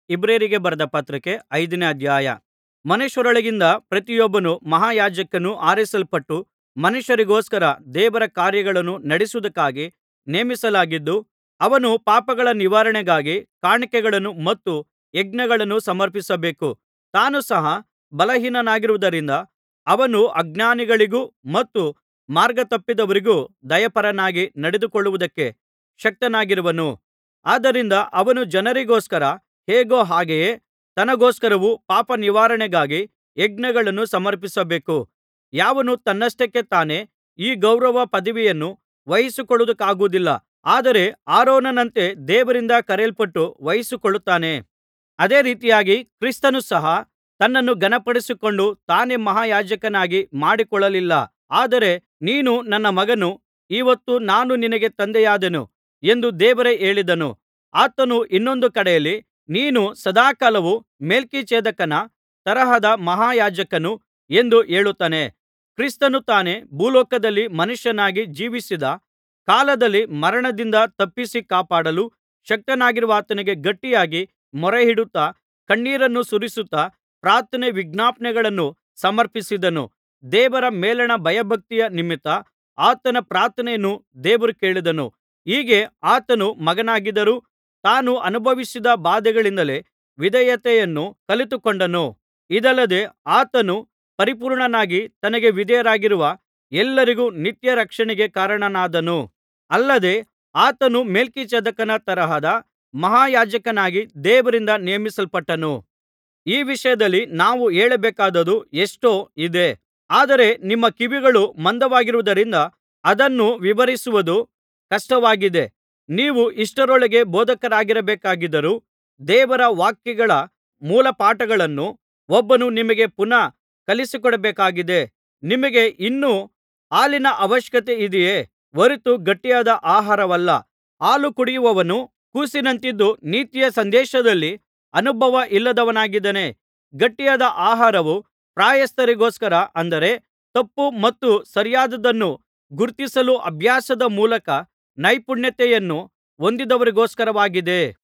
ಇಬ್ರಿಯರಿಗೆ ಬರೆದ ಪತ್ರಿಕೆ ಐದನೇ ಅಧ್ಯಾಯ ಮನುಷ್ಯರೊಳಗಿಂದ ಪ್ರತಿಯೊಬ್ಬನು ಮಹಾಯಾಜಕನು ಆರಿಸಲ್ಪಟ್ಟು ಮನುಷ್ಯರಿಗೋಸ್ಕರ ದೇವರ ಕಾರ್ಯಗಳನ್ನು ನಡೆಸುವುದಕ್ಕಾಗಿ ನೇಮಿಸಲಾಗಿದ್ದು ಅವನು ಪಾಪಗಳ ನಿವಾರಣೆಗಾಗಿ ಕಾಣಿಕೆಗಳನ್ನು ಮತ್ತು ಯಜ್ಞಗಳನ್ನು ಸಮರ್ಪಿಸಬೇಕು ತಾನು ಸಹ ಬಲಹೀನನಾಗಿರುವುದರಿಂದ ಅವನು ಅಜ್ಞಾನಿಗಳಿಗೂ ಮತ್ತು ಮಾರ್ಗತಪ್ಪಿದವರಿಗೂ ದಯಾಪರನಾಗಿ ನಡೆದುಕೊಳ್ಳುವುದಕ್ಕೆ ಶಕ್ತನಾಗಿರುವನು ಆದ್ದರಿಂದ ಅವನು ಜನರಿಗೋಸ್ಕರ ಹೇಗೋ ಹಾಗೆಯೇ ತನಗೋಸ್ಕರವೂ ಪಾಪನಿವಾರಣೆಗಾಗಿ ಯಜ್ಞಗಳನ್ನು ಸಮರ್ಪಿಸಬೇಕು ಯಾವನು ತನ್ನಷ್ಟಕ್ಕೆ ತಾನೇ ಈ ಗೌರವ ಪದವಿಯನ್ನು ವಹಿಸಿಕೊಳ್ಳುವುದಕ್ಕಾಗುವುದಿಲ್ಲ ಆದರೆ ಆರೋನನಂತೆ ದೇವರಿಂದ ಕರೆಯಲ್ಪಟ್ಟು ವಹಿಸಿಕೊಳ್ಳುತ್ತಾನೆ ಅದೇ ರೀತಿಯಾಗಿ ಕ್ರಿಸ್ತನು ಸಹ ತನ್ನನ್ನು ಘನಪಡಿಸಿಕೊಂಡು ತಾನೇ ಮಹಾಯಾಜಕನಾಗಿ ಮಾಡಿಕೊಳ್ಳಲಿಲ್ಲ ಆದರೆ ನೀನು ನನ್ನ ಮಗನು ಈ ಹೊತ್ತು ನಾನು ನಿನಗೆ ತಂದೆಯಾದೆನು ಎಂದು ದೇವರೇ ಹೇಳಿದನು ಆತನು ಇನ್ನೊಂದು ಕಡೆಯಲ್ಲಿ ನೀನು ಸದಾಕಾಲವೂ ಮೆಲ್ಕಿಜೆದೇಕನ ತರಹದ ಮಹಾಯಾಜಕನು ಎಂದು ಹೇಳುತ್ತಾನೆ ಕ್ರಿಸ್ತನು ತಾನೇ ಭೂಲೋಕದಲ್ಲಿ ಮನುಷ್ಯನಾಗಿ ಜೀವಿಸಿದ ಕಾಲದಲ್ಲಿ ಮರಣದಿಂದ ತಪ್ಪಿಸಿ ಕಾಪಾಡಲು ಶಕ್ತನಾಗಿರುವಾತನಿಗೆ ಗಟ್ಟಿಯಾಗಿ ಮೊರೆಯಿಡುತ್ತಾ ಕಣ್ಣೀರನ್ನು ಸುರಿಸುತ್ತಾ ಪ್ರಾರ್ಥನೆ ವಿಜ್ಞಾಪನೆಗಳನ್ನು ಸಮರ್ಪಿಸಿದನು ದೇವರ ಮೇಲಣ ಭಯಭಕ್ತಿಯ ನಿಮಿತ್ತ ಆತನ ಪ್ರಾರ್ಥನೆಯನ್ನು ದೇವರು ಕೇಳಿದನು ಹೀಗೆ ಆತನು ಮಗನಾಗಿದ್ದರೂ ತಾನು ಅನುಭವಿಸಿದ ಬಾಧೆಗಳಿಂದಲೇ ವಿಧೇಯತೆಯನ್ನು ಕಲಿತುಕೊಂಡನು ಇದಲ್ಲದೆ ಆತನು ಪರಿಪೂರ್ಣನಾಗಿ ತನಗೆ ವಿಧೇಯರಾಗಿರುವ ಎಲ್ಲರಿಗೂ ನಿತ್ಯ ರಕ್ಷಣೆಗೆ ಕಾರಣನಾದನು ಅಲ್ಲದೆ ಆತನು ಮೆಲ್ಕಿಜೆದೇಕನ ತರಹದ ಮಹಾಯಾಜಕನಾಗಿ ದೇವರಿಂದ ನೇಮಿಸಲ್ಪಟ್ಟನು ಈ ವಿಷಯದಲ್ಲಿ ನಾವು ಹೇಳಬೇಕಾದದ್ದು ಎಷ್ಟೋ ಇದೆ ಆದರೆ ನಿಮ್ಮ ಕಿವಿಗಳು ಮಂದವಾಗಿರುವುದರಿಂದ ಅದನ್ನು ವಿವರಿಸುವುದು ಕಷ್ಟವಾಗಿದೆ ನೀವು ಇಷ್ಟರೊಳಗೆ ಬೋಧಕರಾಗಿರಬೇಕಾಗಿದ್ದರೂ ದೇವರ ವಾಕ್ಯಗಳ ಮೂಲಪಾಠಗಳನ್ನು ಒಬ್ಬನು ನಿಮಗೆ ಪುನಃ ಕಲಿಸಿಕೊಡಬೇಕಾಗಿದೆ ನಿಮಗೆ ಇನ್ನೂ ಹಾಲಿನ ಅವಶ್ಯಕತೆಯಿದೆಯೇ ಹೊರತು ಗಟ್ಟಿಯಾದ ಆಹಾರವಲ್ಲ ಹಾಲು ಕುಡಿಯುವವನು ಕೂಸಿನಂತಿದ್ದು ನೀತಿಯ ಸಂದೇಶದಲ್ಲಿ ಅನುಭವ ಇಲ್ಲದವನಾಗಿದ್ದಾನೆ ಗಟ್ಟಿಯಾದ ಆಹಾರವು ಪ್ರಾಯಸ್ಥರಿಗೋಸ್ಕರ ಅಂದರೆ ತಪ್ಪು ಮತ್ತು ಸರಿಯಾದ್ದದನ್ನು ಗುರುತಿಸಲು ಅಭ್ಯಾಸದ ಮೂಲಕ ನೈಪುಣ್ಯತೆಯನ್ನು ಹೊಂದಿದವರಿಗೋಸ್ಕರವಾಗಿದೆ